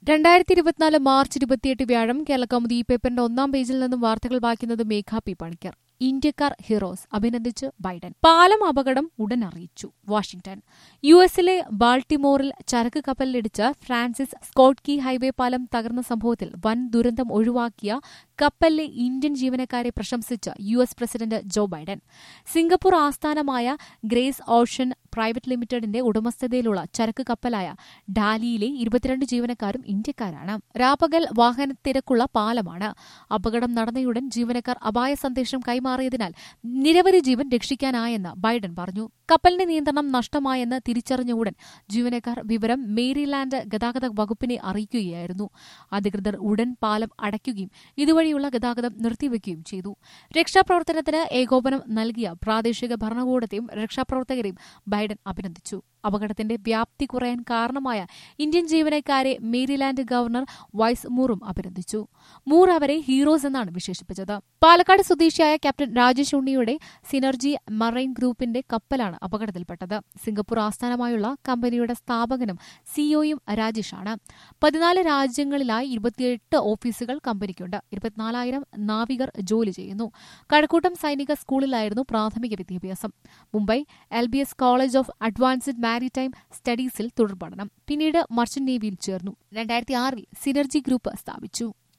രണ്ടായിരത്തി ഇരുപത്തിനാല് മാർച്ച് ഇരുപത്തിയെട്ട് വ്യാഴം കേരള കൗമുദി ഈ പേപ്പറിന്റെ ഒന്നാം പേജിൽ നിന്നും വാർത്തകൾ വായിക്കുന്നത് മേഘ പി പണിക്കർ ഇന്ത്യക്കാർ ഹീറോസ് അഭിനന്ദിച്ച് ബൈഡൻ പാലം അപകടം ഉടൻ അറിയിച്ചു വാഷിംഗ്ടൺ യു എസിലെ ബാൾട്ടിമോറിൽ ചരക്ക് കപ്പലിലിടിച്ച് ഫ്രാൻസിസ് സ്കോട്ട് കീ ഹൈവേ പാലം തകർന്ന സംഭവത്തിൽ വൻ ദുരന്തം ഒഴിവാക്കിയ കപ്പലിലെ ഇന്ത്യൻ ജീവനക്കാരെ പ്രശംസിച്ച് U S president Joe Biden Singapore ആസ്ഥാനമായ ഗ്രേസ് ഓഷൻ പ്രൈവറ്റ് ലിമിറ്റഡിന്റെ ഉടമസ്ഥതയിലുള്ള ചരക്ക് കപ്പലായ ഡാലിയിലെ ഇരുപത്തിരണ്ട് ജീവനക്കാരും ഇന്ത്യക്കാരാണ് രാപ്പകൽ വാഹന തിരക്കുള്ള പാലമാണ് അപകടം നടന്നയുടൻ ജീവനക്കാർ അപായ സന്ദേശം കൈമാറിയതിനാൽ നിരവധി ജീവൻ രക്ഷിക്കാനായെന്ന് ബൈഡൻ പറഞ്ഞു കപ്പലിന്റെ നിയന്ത്രണം നഷ്ടമായെന്ന് തിരിച്ചറിഞ്ഞ ഉടൻ ജീവനക്കാർ വിവരം മേരിലാൻഡ് ഗതാഗത വകുപ്പിനെ അറിയിക്കുകയായിരുന്നു അധികൃതർ ഉടൻ പാലം അടയ്ക്കുകയും ഇതുവഴിയുള്ള ഗതാഗതം നിർത്തിവെക്കുകയും ചെയ്തു രക്ഷാപ്രവർത്തനത്തിന് ഏകോപനം നൽകിയ പ്രാദേശിക ഭരണകൂടത്തെയും രക്ഷാപ്രവർത്തകരെയും ബൈഡൻ അഭിനന്ദിച്ചു അപകടത്തിന്റെ വ്യാപ്തി കുറയാൻ കാരണമായ ഇന്ത്യൻ ജീവനക്കാരെ മേരിലാൻഡ് ഗവർണർ വൈസ് മൂറും അഭിനന്ദിച്ചു മൂർ അവരെ ഹീറോസ് എന്നാണ് വിശേഷിപ്പിച്ചത് പാലക്കാട് സ്വദേശിയായ ക്യാപ്റ്റൻ രാജേഷ് ഉണ്ണിയുടെ സിനർജി മറൈൻ ഗ്രൂപ്പിന്റെ കപ്പലാണ് അപകടത്തിൽപ്പെട്ടത് സിംഗപ്പൂർ ആസ്ഥാനമായുള്ള കമ്പനിയുടെ സ്ഥാപകനും സിഇഒയും രാജേഷാണ് പതിനാല് രാജ്യങ്ങളിലായി ഇരുപത്തിയെട്ട് ഓഫീസുകൾ കമ്പനിക്കുണ്ട് ഇരുപത്തിനാലായിരം നാവികർ ജോലി ചെയ്യുന്നു കഴക്കൂട്ടം സൈനിക സ്കൂളിലായിരുന്നു പ്രാഥമിക വിദ്യാഭ്യാസം Mumbai L B S college of advanced maritime സ്റ്റഡീസിൽ തുടർപഠനം പിന്നീട് മർച്ചന്റ് നേവിയിൽ ചേർന്നു രണ്ടായിരത്തി ആറിൽ സിനർജി ഗ്രൂപ്പ് സ്ഥാപിച്ചു